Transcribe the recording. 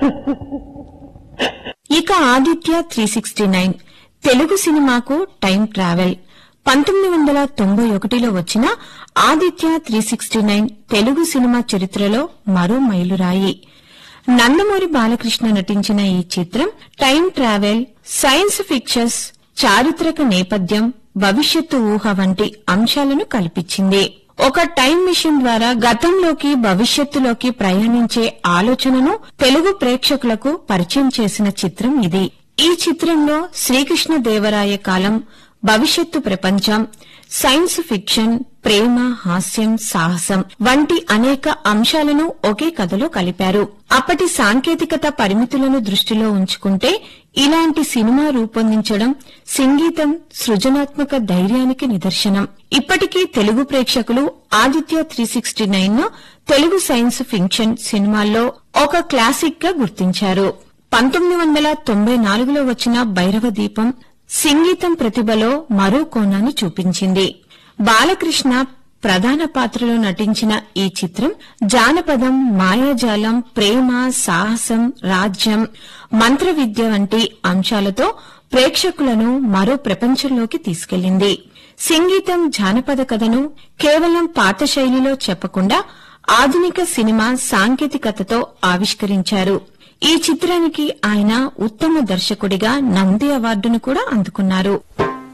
ఇక Aditya three sixty nine Telugu సినిమాకు time travel పంతొమ్మిది వందల తొంభై ఒకటిలో వచ్చిన Aditya three sixty nine Telugu సినిమా చరిత్రలో మరో మైలురాయి నందమూరి బాలకృష్ణ నటించిన ఈ చిత్రం టైం ట్రావెల్ సైన్స్ ఫిక్షన్స్ చారిత్రక నేపథ్యం భవిష్యత్తు ఊహ వంటి అంశాలను కల్పించింది ఒక టైం మిషన్ ద్వారా గతంలోకి భవిష్యత్తులోకి ప్రయాణించే ఆలోచనను తెలుగు ప్రేక్షకులకు పరిచయం చేసిన చిత్రం ఇది ఈ చిత్రంలో శ్రీకృష్ణ దేవరాయ కాలం భవిష్యత్తు ప్రపంచం సైన్స్ ఫిక్షన్ ప్రేమ హాస్యం సాహసం వంటి అనేక అంశాలను ఒకే కథలో కలిపారు అప్పటి సాంకేతికత పరిమితులను దృష్టిలో ఉంచుకుంటే ఇలాంటి సినిమా రూపొందించడం సంగీతం సృజనాత్మక ధైర్యానికి నిదర్శనం ఇప్పటికీ తెలుగు ప్రేక్షకులు ఆదిత్య త్రీ సిక్స్టీ నైన్ ను తెలుగు సైన్స్ ఫిక్షన్ సినిమాల్లో ఒక క్లాసిక్ గా గుర్తించారు పంతొమ్మిది వందల తొంభై నాలుగులో వచ్చిన భైరవ దీపం సంగీతం ప్రతిభలో మరో కోణాన్ని చూపించింది బాలకృష్ణ ప్రధాన పాత్రలో నటించిన ఈ చిత్రం జానపదం మాయాజాలం ప్రేమ సాహసం రాజ్యం మంత్ర విద్య వంటి అంశాలతో ప్రేక్షకులను మరో ప్రపంచంలోకి తీసుకెళ్లింది సంగీతం జానపద కథను కేవలం పాత శైలిలో చెప్పకుండా ఆధునిక సినిమా సాంకేతికతతో ఆవిష్కరించారు ఈ చిత్రానికి ఆయన ఉత్తమ దర్శకుడిగా నంది అవార్డును కూడా అందుకున్నారు